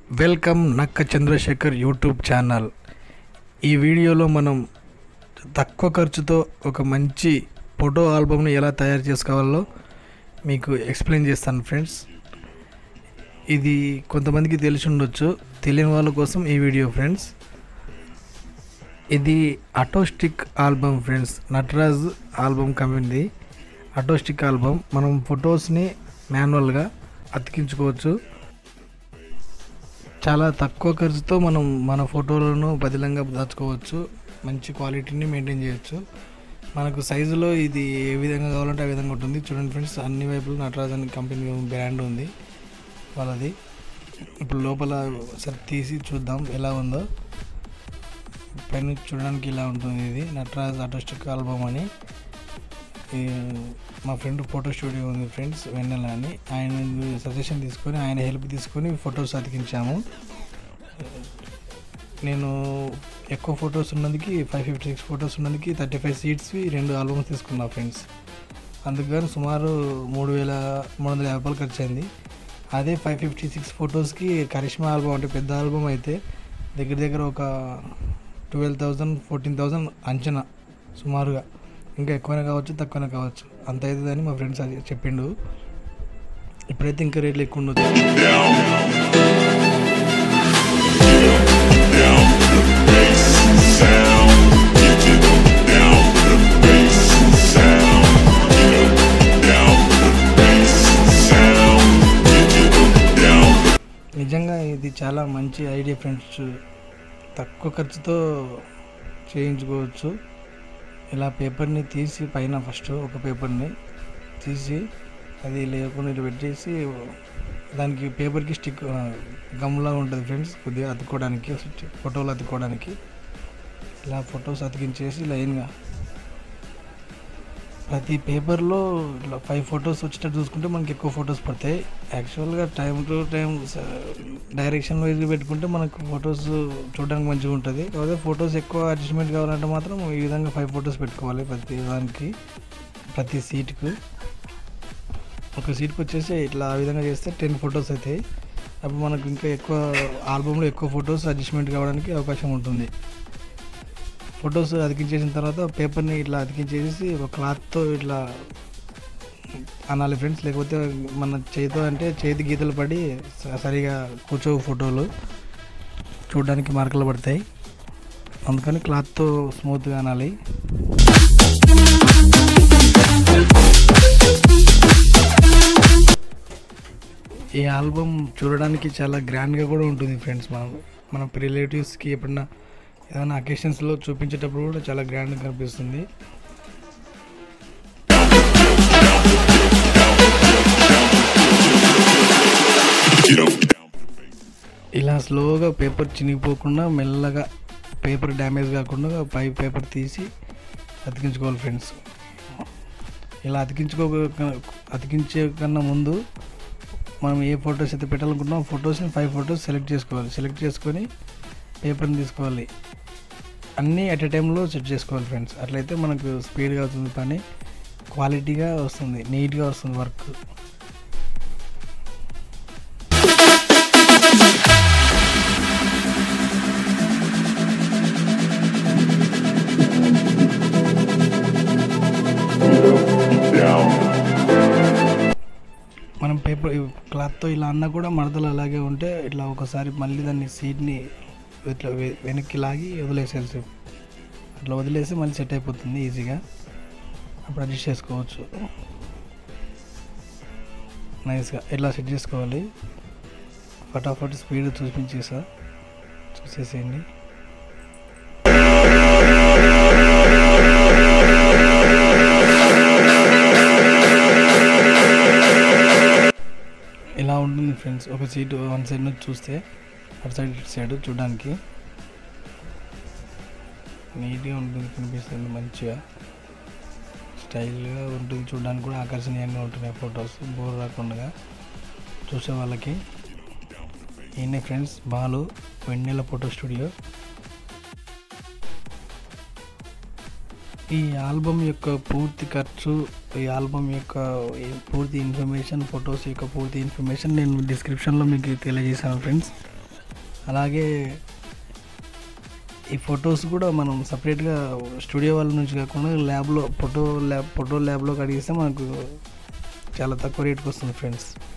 welcome నక్క Chandrasekhar YouTube channel ఈ వీడియోలో మనం తక్కువ ఖర్చుతో ఒక మంచి ఫోటో ఆల్బమ్ని ఎలా తయారు చేసుకోవాలో మీకు ఎక్స్ప్లెయిన్ చేస్తాను ఫ్రెండ్స్ ఇది కొంతమందికి తెలిసి ఉండొచ్చు తెలియని వాళ్ళ కోసం ఈ వీడియో ఫ్రెండ్స్ ఇది autostick album friends Nataraj album కంపెనీది అటోస్టిక్ ఆల్బమ్ మనం ఫొటోస్ని మాన్యువల్గా అతికించుకోవచ్చు చాలా తక్కువ ఖర్చుతో మనం మన ఫోటోలను బదిలంగా దాచుకోవచ్చు మంచి క్వాలిటీని మెయింటైన్ చేయొచ్చు మనకు సైజులో ఇది ఏ విధంగా కావాలంటే ఆ విధంగా ఉంటుంది చూడండి ఫ్రెండ్స్ అన్ని వైపులు నటరాజ్ అని కంపెనీ బ్రాండ్ ఉంది వాళ్ళది ఇప్పుడు లోపల సరే తీసి చూద్దాం ఎలా ఉందో పైన చూడడానికి ఇలా ఉంటుంది ఇది నటరాజ్ ఆటోస్టిక్ ఆల్బమ్ అని ఈ మా ఫ్రెండ్ ఫోటో స్టూడియో ఉంది ఫ్రెండ్స్ వెన్నెల అని ఆయన సజెషన్ తీసుకొని ఆయన హెల్ప్ తీసుకొని ఫొటోస్ అతికించాము నేను ఎక్కువ ఫొటోస్ ఉన్నందుకు ఫైవ్ ఫిఫ్టీ సిక్స్ ఫొటోస్ ఉన్నందుకు థర్టీ ఫైవ్ సీట్స్వి రెండు ఆల్బమ్స్ తీసుకున్నా ఫ్రెండ్స్ అందుకని సుమారు మూడు వేల మూడు వందల యాభై రూపాయలు ఖర్చు అయింది అదే ఫైవ్ ఫిఫ్టీ సిక్స్ ఫొటోస్కి కరిష్మా ఆల్బమ్ అంటే పెద్ద ఆల్బమ్ అయితే దగ్గర దగ్గర ఒక ట్వెల్వ్ థౌజండ్ ఫోర్టీన్ థౌజండ్ అంచనా సుమారుగా ఇంకా ఎక్కువనే కావచ్చు తక్కువనే కావచ్చు అంత అవుతుందని మా ఫ్రెండ్స్ అది చెప్పిండు ఇప్పుడైతే ఇంకా రేట్లు ఎక్కువ ఉండదు నిజంగా ఇది చాలా మంచి ఐడియా ఫ్రెండ్స్ తక్కువ ఖర్చుతో చేయించుకోవచ్చు ఇలా పేపర్ని తీసి పైన ఫస్ట్ ఒక పేపర్ని తీసి అది లేకుండా ఇటు పెట్టేసి దానికి పేపర్కి స్టిక్ గమ్లా ఉంటుంది ఫ్రెండ్స్ కొద్దిగా అతుక్కోవడానికి ఫోటోలు అతుక్కోవడానికి ఇలా ఫొటోస్ అతికించేసి లైన్గా ప్రతి పేపర్లో ఇట్లా ఫైవ్ ఫొటోస్ వచ్చేటట్టు చూసుకుంటే మనకి ఎక్కువ ఫొటోస్ పడతాయి యాక్చువల్గా టైం టు టైం డైరెక్షన్ వైజ్గా పెట్టుకుంటే మనకు ఫొటోస్ చూడడానికి మంచిగా ఉంటుంది కాకపోతే ఫొటోస్ ఎక్కువ అడ్జస్ట్మెంట్ కావాలంటే మాత్రం ఈ విధంగా ఫైవ్ ఫొటోస్ పెట్టుకోవాలి ప్రతి దానికి ప్రతి సీట్కు ఒక సీట్కి వచ్చేసి ఇట్లా ఆ విధంగా చేస్తే టెన్ ఫొటోస్ అవుతాయి అప్పుడు మనకు ఇంకా ఎక్కువ ఆల్బమ్లో ఎక్కువ ఫొటోస్ అడ్జస్ట్మెంట్ కావడానికి అవకాశం ఉంటుంది ఫొటోస్ అతికించేసిన తర్వాత పేపర్ని ఇట్లా అతికించేసి ఒక క్లాత్తో ఇట్లా అనాలి ఫ్రెండ్స్ లేకపోతే మన చేతితో అంటే చేతి గీతలు పడి స- సరిగా కూర్చోవు ఫోటోలు చూడడానికి మార్కలు పడతాయి అందుకని క్లాత్తో స్మూత్గా అనాలి ఈ ఆల్బమ్ చూడడానికి చాలా గ్రాండ్గా కూడా ఉంటుంది ఫ్రెండ్స్ మనం మన రిలేటివ్స్కి ఎప్పుడన్నా ఏదైనా అకేషన్స్లో చూపించేటప్పుడు కూడా చాలా గ్రాండ్గా కనిపిస్తుంది ఇలా స్లోగా పేపర్ చినిగిపోకుండా మెల్లగా పేపర్ డ్యామేజ్ కాకుండా పై పేపర్ తీసి అతికించుకోవాలి ఫ్రెండ్స్ ఇలా అతికించుకో అతికించే కన్నా ముందు మనం ఏ ఫొటోస్ అయితే పెట్టాలనుకుంటున్నాం ఫొటోస్ని ఫైవ్ ఫొటోస్ సెలెక్ట్ చేసుకోవాలి సెలెక్ట్ చేసుకొని పేపర్ని తీసుకోవాలి అన్నీ అట్ ఎ టైంలో సెట్ చేసుకోవాలి ఫ్రెండ్స్ అట్లయితే మనకు స్పీడ్గా అవుతుంది పని క్వాలిటీగా వస్తుంది నీట్గా వస్తుంది వర్క్ మనం పేపర్ క్లాత్తో ఇలా అన్నా కూడా మడతలు అలాగే ఉంటే ఇట్లా ఒకసారి మళ్ళీ దాన్ని సీట్ని ఇట్లా వె- వెనక్కి లాగి వదిలేసేసి అట్లా వదిలేసి మళ్ళీ సెట్ అయిపోతుంది ఈజీగా అప్పుడు అడ్జస్ట్ చేసుకోవచ్చు నైస్గా ఇట్లా సెట్ చేసుకోవాలి ఫటాఫట్ స్పీడ్ చూపించేసా చూసేసేయండి ఇలా ఉంటుంది ఫ్రెండ్స్ ఒక సీట్ వన్ సైడ్ నుంచి చూస్తే అటు సైడ్ ఇటు సైడ్ చూడడానికి నీట్గా ఉంటుంది కనిపిస్తుంది మంచిగా స్టైల్గా ఉంటుంది చూడడానికి కూడా ఆకర్షణీయంగా ఉంటున్నాయి ఫొటోస్ బోర్ రాకుండా చూసే వాళ్ళకి ఈయనే friends Balu Vennela photo studio ఈ ఆల్బమ్ యొక్క పూర్తి ఖర్చు ఈ ఆల్బమ్ యొక్క ఈ పూర్తి ఇన్ఫర్మేషన్ ఫొటోస్ యొక్క పూర్తి ఇన్ఫర్మేషన్ నేను డిస్క్రిప్షన్లో మీకు తెలియజేశాను ఫ్రెండ్స్ అలాగే ఈ ఫొటోస్ కూడా మనం సపరేట్గా స్టూడియో వాళ్ళ నుంచి కాకుండా ల్యాబ్లో ఫోటో ల్యాబ్ ఫోటో ల్యాబ్లో కడిగిస్తే మనకు చాలా తక్కువ రేట్కి వస్తుంది ఫ్రెండ్స్